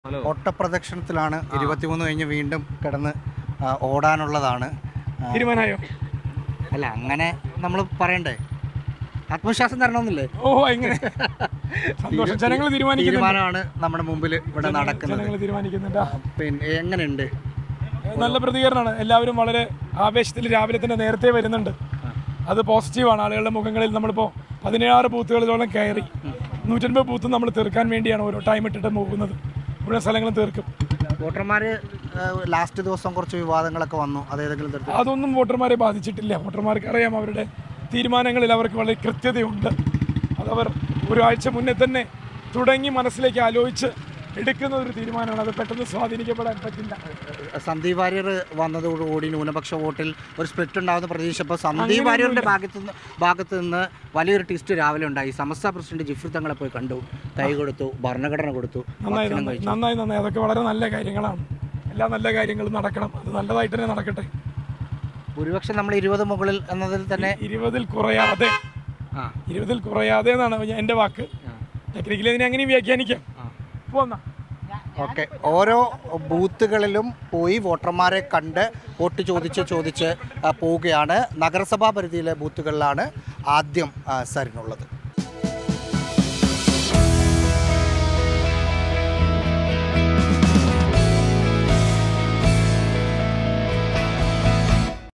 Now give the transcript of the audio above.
ഓട്ടപ്രദക്ഷിണത്തിലാണ് ഇരുപത്തിമൂന്ന് കഴിഞ്ഞ് വീണ്ടും കിടന്ന് ആ, ഓടാനുള്ളതാണ് ആ, തീരുമാനമായോ അല്ല അങ്ങനെ നമ്മൾ പറയണ്ടേ ആത്മവിശ്വാസം തരണമെന്നില്ലേ ഓ എങ്ങനെ സന്തോഷം ജനങ്ങൾ തീരുമാനിക്കുന്നുണ്ട് തീരുമാനമാണ് നമ്മുടെ മുമ്പിൽ ഇവിടെ നടക്കുന്നത് ജനങ്ങൾ തീരുമാനിക്കുന്നുണ്ട് പിന്നെ എങ്ങനെയുണ്ട് നല്ല പ്രതികരണമാണ് എല്ലാവരും വളരെ ആവേശത്തിൽ രാവിലെ തന്നെ നേരത്തെ വരുന്നുണ്ട് അത് പോസിറ്റീവാണ് ആളുകളുടെ മുഖങ്ങളിൽ നമ്മളിപ്പോൾ പതിനേഴാറ് ബൂത്തുകളിലോളം കയറി നൂറ്റൻപത് ബൂത്ത് നമ്മൾ തീർക്കാൻ വേണ്ടിയാണ് ഓരോ ടൈം ഇട്ടിട്ട് പോകുന്നത് മുഴുവൻ സ്ഥലങ്ങളും തീർക്കും വോട്ടർമാർ ലാസ്റ്റ് ദിവസം കുറച്ച് വിവാദങ്ങളൊക്കെ വന്നു അത് ഏതെങ്കിലും തരത്തിൽ അതൊന്നും വോട്ടർമാരെ ബാധിച്ചിട്ടില്ല വോട്ടർമാർക്ക് അറിയാം അവരുടെ തീരുമാനങ്ങളിൽ അവർക്ക് വളരെ കൃത്യതയുണ്ട് അതവർ ഒരാഴ്ച മുന്നേ തന്നെ തുടങ്ങി മനസ്സിലേക്ക് ആലോചിച്ച് എടുക്കുന്ന ഒരു തീരുമാനമാണ് അത് പെട്ടെന്ന് സ്വാധീനിക്കപ്പെടാൻ പറ്റില്ല സന്ദീപ് വാര്യർ വന്നതോടുകൂടി ന്യൂനപക്ഷ വോട്ടിൽ ഒരു സ്പ്ലിറ്റ് ഉണ്ടാവുന്ന പ്രതീക്ഷിച്ചപ്പോൾ സന്ദീപ് വാര്യരുടെ ഭാഗത്ത് നിന്ന് ഭാഗത്ത് നിന്ന് വലിയൊരു ട്വിസ്റ്റ് രാവിലെ ഉണ്ടായി സമസ്ത പ്രസിഡന്റ് ജിഫ്രി തങ്ങളെ പോയി കണ്ടു കൈ കൊടുത്തു ഭരണഘടന കൊടുത്തു നന്നായി ഭക്ഷണം നന്നായി കഴിച്ചു നന്നായി നന്നായി അതൊക്കെ വളരെ നല്ല കാര്യങ്ങളാണ് എല്ലാ നല്ല കാര്യങ്ങളും നടക്കണം അത് നല്ലതായിട്ട് തന്നെ നടക്കട്ടെ ഭൂരിപക്ഷം നമ്മൾ ഇരുപത് മുകളിൽ എന്നതിൽ തന്നെ ഇരുപതിൽ കുറയാതെ ആ ഇരുപതിൽ കുറയാതെ എന്നാണ് ഞാൻ- എൻ്റെ വാക്ക് ടെക്നിക്കലി അതിനെ അങ്ങനെയും വ്യാഖ്യാനിക്കാം പോന്നാ ഓക്കെ ഓരോ ബൂത്തുകളിലും പോയി വോട്ടർമാരെ കണ്ട് വോട്ട് ചോദിച്ച് ചോദിച്ച് ആ, പോവുകയാണ് നഗരസഭാ പരിധിയിലെ ബൂത്തുകളിലാണ് ആദ്യം ആ, സരിനുള്ളത്